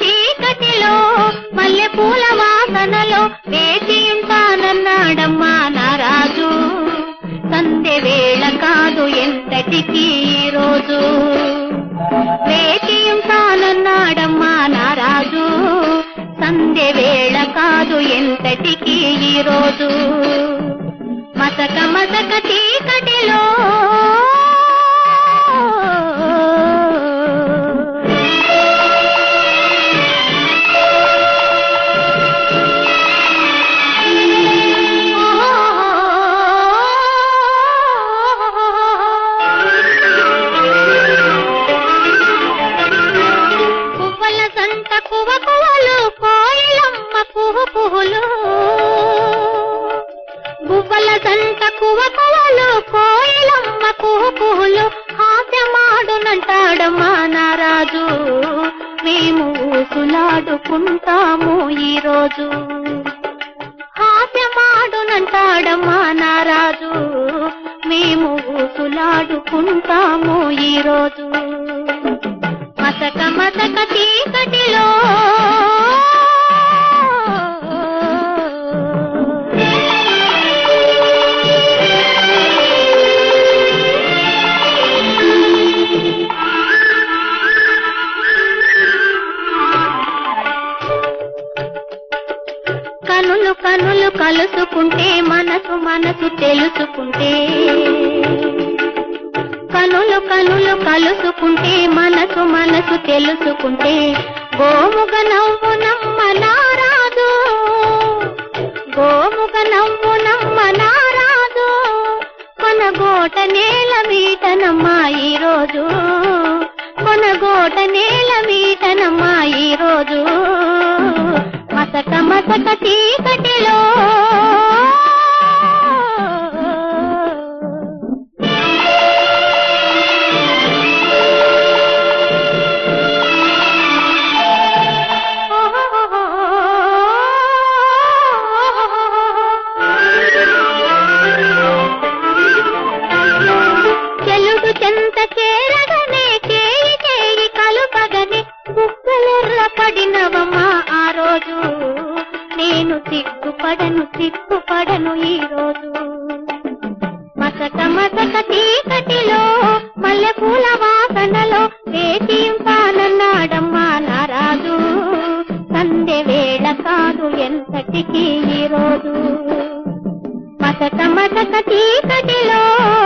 చీకటిలో మల్లె పూల వాసనలో వేచి ఉంటానన్నాడమ్మా నారాజు సందె వేళ కాదు ఎంతటికి ఈ రోజు వేచి ఉంటానన్నాడమ్మా నారాజు సందె వేళ కాదు ఎంతటికి ఈ రోజు మసక మసక చీకటిలో పువ్వుల సంత కువ కువలు కోయిలమ్మ పువ్వు పువ్వులు గువ్వల సంత కువ కువలు కోయిలమ్మ కుహు కుహులు హాస్యమాడునంటాడమ్మా నారాజు మేము ఊసులాడుకుంటాము ఈ రోజు హాస్యమాడునంటాడమ్మా నారాజు మేము ఊసులాడుకుంటాము ఈ రోజు మసక మసక చీకటిలో కనులు కనులు కలుసుకుంటే మనసు మనసు తెలుసుకుంటే కనులు కనులు కలుసుకుంటే మనసు మనసు తెలుసుకుంటే గోముగ నవ్వు నమ్మ నారాదు గోముగ నవ్వు నమ్మ నారాదు కొనగోట నేల మీటనమ్మా ఈ రోజు కొనగోట నేల మీటనమ్మా ఈ రోజు మసక మసక చీకటిలో చెలుడు చెంత చేరగనే చేయి చేయి కలుపగనే బుగ్గలెర్ర పడినవమ్మా ఆ రోజు నేను సిగ్గుపడను సిగ్గుపడను ఈ రోజు మసక మసక చీకటిలో మల్లె పూల వాసనలో వేచి ఉంటానన్నాడమ్మా నారాజు సందె వేళ కాదు ఎంతటికి ఈ రోజు మసక మసక చీకటిలో